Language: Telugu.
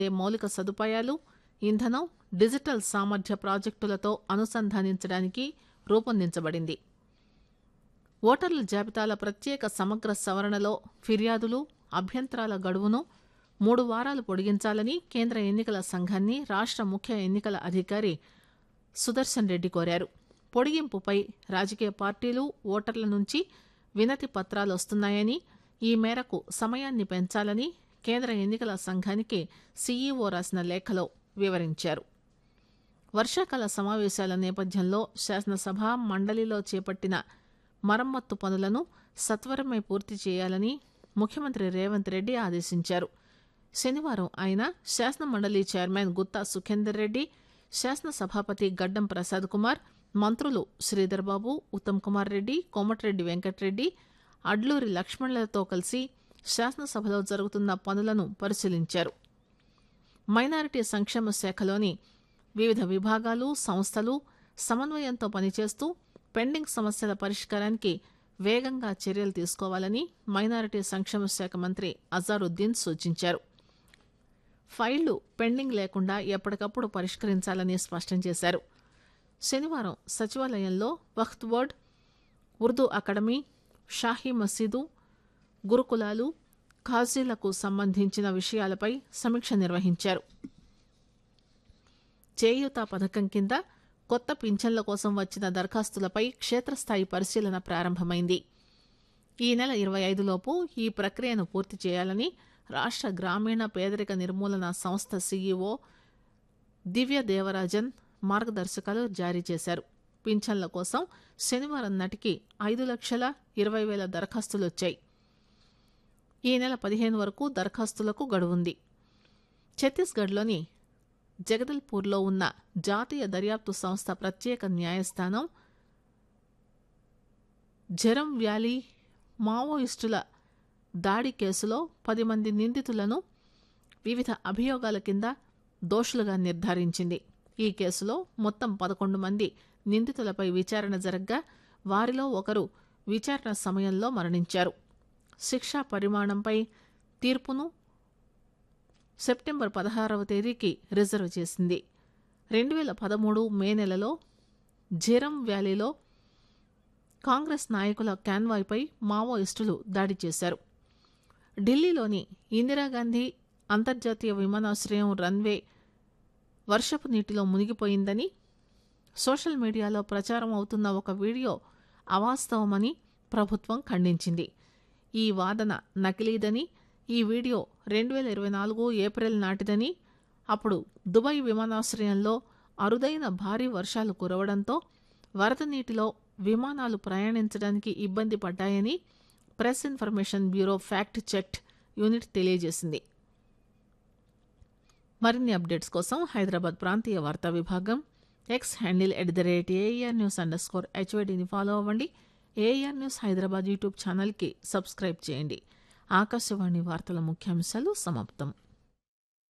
మౌలిక సదుపాయాలు ఇంధనం డిజిటల్ సామర్థ్య ప్రాజెక్టులతో అనుసంధానించడానికి రూపొందించబడింది ఓటర్ల జాబితాల ప్రత్యేక సమగ్ర సవరణలో ఫిర్యాదులు అభ్యంతరాల గడువును మూడు వారాలు పొడిగించాలని కేంద్ర ఎన్నికల సంఘాన్ని రాష్ట ముఖ్య ఎన్నికల అధికారి సుదర్శన్ రెడ్డి కోరారు పొడిగింపుపై రాజకీయ పార్టీలు ఓటర్ల నుంచి వినతి పత్రాలు వస్తున్నాయని ఈ మేరకు సమయాన్ని పెంచాలని కేంద్ర ఎన్నికల సంఘానికి సీఈఓ రాసిన లేఖలో వివరించారు వర్షాకాల సమావేశాల నేపథ్యంలో శాసనసభ మండలిలో చేపట్టిన మరమ్మత్తు పనులను సత్వరమే పూర్తి చేయాలని ముఖ్యమంత్రి రేవంత్ రెడ్డి ఆదేశించారు శనివారం ఆయన శాసన మండలి చైర్మన్ గుత్తా సుఖేందర్ రెడ్డి శాసన సభాపతి గడ్డం ప్రసాద్ కుమార్ మంత్రులు శ్రీధర్ బాబు ఉత్తమ్ కుమార్ రెడ్డి కోమటిరెడ్డి వెంకటరెడ్డి అడ్లూరి లక్ష్మణులతో కలిసి శాసనసభలో జరుగుతున్న పనులను పరిశీలించారు మైనారిటీ సంక్షేమ శాఖలోని వివిధ విభాగాలు సంస్థలు సమన్వయంతో పనిచేస్తూ పెండింగ్ సమస్యల పరిష్కారానికి వేగంగా చర్యలు తీసుకోవాలని మైనారిటీ సంక్షేమ శాఖ మంత్రి అజారుద్దీన్ సూచించారు ఫైళ్లు పెండింగ్ లేకుండా ఎప్పటికప్పుడు పరిష్కరించాలని స్పష్టం చేశారు శనివారం సచివాలయంలో వక్త్ బోర్డ్ ఉర్దూ అకాడమీ షాహీ మసీదు గురుకులాలు ఖాజీలకు సంబంధించిన విషయాలపై సమీక్ష నిర్వహించారు చేయూత పథకం కింద కొత్త పింఛన్ల కోసం వచ్చిన దరఖాస్తులపై క్షేత్రస్థాయి పరిశీలన ప్రారంభమైంది ఈ నెల ఇరవై ఐదులోపు ఈ ప్రక్రియను పూర్తి చేయాలని రాష్ట్ర గ్రామీణ పేదరిక నిర్మూలన సంస్థ సీఈఓ దివ్య దేవరాజన్ మార్గదర్శకాలు జారీ చేశారు పింఛన్ల కోసం శనివారం నాటికి ఐదు లక్షల ఇరవై వేల దరఖాస్తులు వచ్చాయి ఈ నెల పదిహేను వరకు దరఖాస్తులకు గడువుంది ఛత్తీస్గఢ్లోని జగదల్పూర్లో ఉన్న జాతీయ దర్యాప్తు సంస్థ ప్రత్యేక న్యాయస్థానం జరం వ్యాలీ మావోయిస్టుల దాడి కేసులో పది మంది నిందితులను వివిధ అభియోగాల కింద దోషులుగా నిర్ధారించింది ఈ కేసులో మొత్తం పదకొండు మంది నిందితులపై విచారణ జరగ్గా వారిలో ఒకరు విచారణ సమయంలో మరణించారు శిక్షా పరిమాణంపై తీర్పును సెప్టెంబర్ పదహారవ తేదీకి రిజర్వ్ చేసింది రెండు వేల పదమూడు మే నెలలో జెరం వ్యాలీలో కాంగ్రెస్ నాయకుల కాన్వాయ్పై మావోయిస్టులు దాడి చేశారు ఢిల్లీలోని ఇందిరాగాంధీ అంతర్జాతీయ విమానాశ్రయం రన్వే వర్షపు నీటిలో మునిగిపోయిందని సోషల్ మీడియాలో ప్రచారం అవుతున్న ఒక వీడియో అవాస్తవమని ప్రభుత్వం ఖండించింది ఈ వాదన నకిలీదని ఈ వీడియో రెండు వేల ఇరవై నాలుగు ఏప్రిల్ నాటిదని అప్పుడు దుబాయ్ విమానాశ్రయంలో అరుదైన భారీ వర్షాలు కురవడంతో వరద నీటిలో విమానాలు ప్రయాణించడానికి ఇబ్బంది పడ్డాయని press information bureau fact check unit తెలియజేసింది మరిన్ని అప్డేట్స్ కోసం హైదరాబాద్ ప్రాంతీయ వార్తా విభాగం X handle at the rate AIR news underscore స్కోర్ హెచ్వైడీని ఫాలో అవ్వండి ఏఆర్ న్యూస్ హైదరాబాద్ యూట్యూబ్ ఛానల్కి సబ్స్క్రైబ్ చేయండి ఆకాశవాణి వార్తల ముఖ్యాంశాలు సమాప్తం